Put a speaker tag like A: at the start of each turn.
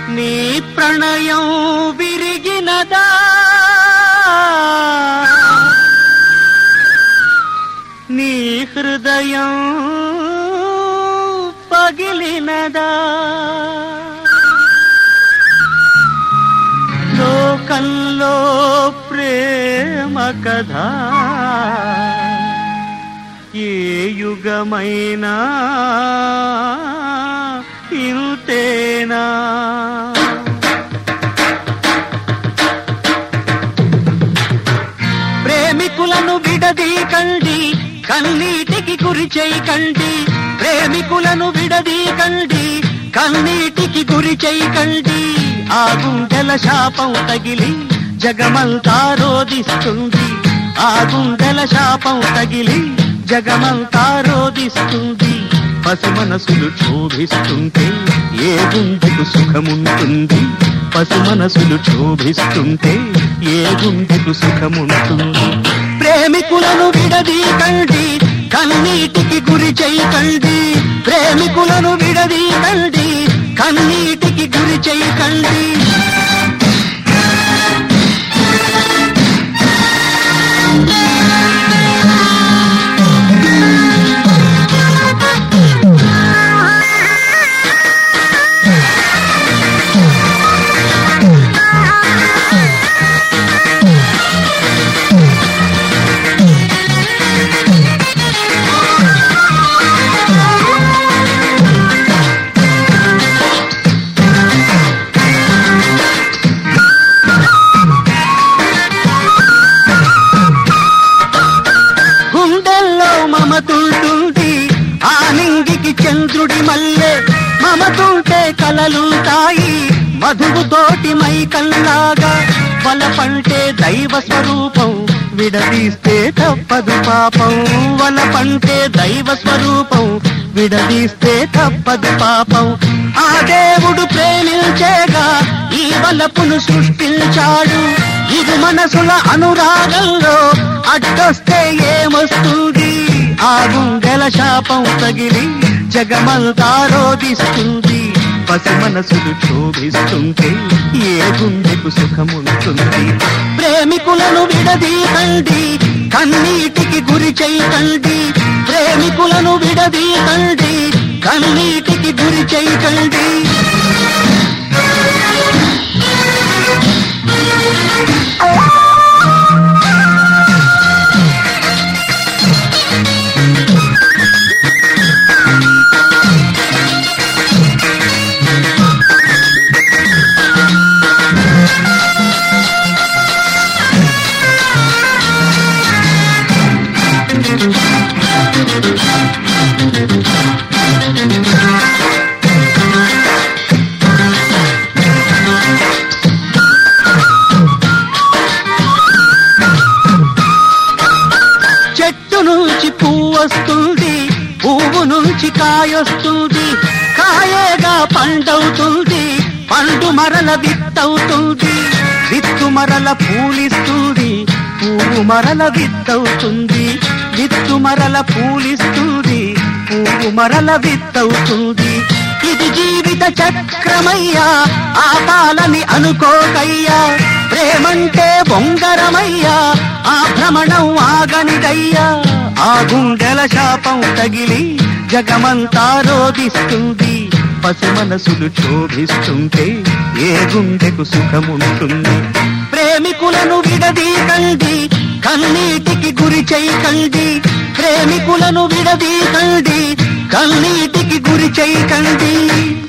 A: నీ ప్రణయం విరిగినదా నీ హృదయం పగిలినదా లోకంలో ప్రేమ కథ ఏ యుగమైనా ఇంతేనా ప్రేమికులను విడదీకండి కన్నీటికి గురి చేయకండి ప్రేమికులను విడదీకండి కన్నీటికి గురి చేయకండి ఆ గుండెల శాపం తగిలి జగమంతా రోదిస్తుంది ఆ గుండెల శాపం తగిలి జగమంతా రోదిస్తుంది పసి మనసులు క్షోభిస్తుంటే ఏ గుండెకు సుఖముంటుంది పసి మనసులు క్షోభిస్తుంటే ఏ గుండెకు సుఖముంటుంది ప్రేమికులను విడదీకండి కన్నీటికి గురి చేయకండి ప్రేమికులను విడదీకండి కన్నీటికి గురి చేయకండి గుండెల్లో మమతుంటుంది ఆ నింగికి చంద్రుడి మల్లె మమతుంటే కలలుంటాయి మధువు తోటి మైకల్లాగా వలపంటే దైవ స్వరూపం విడదీస్తే తప్పదు పాపం వలపంటే దైవ స్వరూపం విడదీస్తే తప్పదు పాపం ఆ దేవుడు ప్రేమించేగా ఈ వలపును సృష్టించాడు ఇది మనసుల అనురాగంలో అడ్డొస్తే ఏమొస్తుంది ఆ గుండెల శాపం తగిలి జగమంతా రోదిస్తుంది పసి మనసులు క్షోభిస్తుంటే ఏ గుండెకు సుఖముంటుంది ప్రేమికులను విడదీకండి కన్నీటికి గురి చేయకండి ప్రేమికులను విడదీకండి కన్నీటికి గురి చేయకండి చెట్టు నుంచి పువ్వు వస్తుంది పువ్వు నుంచి కాయొస్తుంది కాయేగా పండవుతుంది పండు మరల విత్తవుతుంది విత్తు మరల పూలిస్తుంది పువ్వు మరల విత్తవుతుంది విత్తు మరల పూలిస్తుంది పువ్వు మరల విత్తవుతుంది ఇది జీవిత చక్రమయ్యా ఆపాలని అనుకోకయ్యా ప్రేమంటే బొంగరమయ్యా ఆ భ్రమణం ఆగనిదయ్యా ఆ గుండెల శాపం తగిలి జగమంతా రోదిస్తుంది పసి మనసులు క్షోభిస్తుంటే ఏ గుండెకు సుఖముంటుంది ప్రేమికులను విడదీకండి కన్నీటికి గురి చేయకండి ప్రేమికులను విడదీకండి కన్నీటికి గురి చేయకండి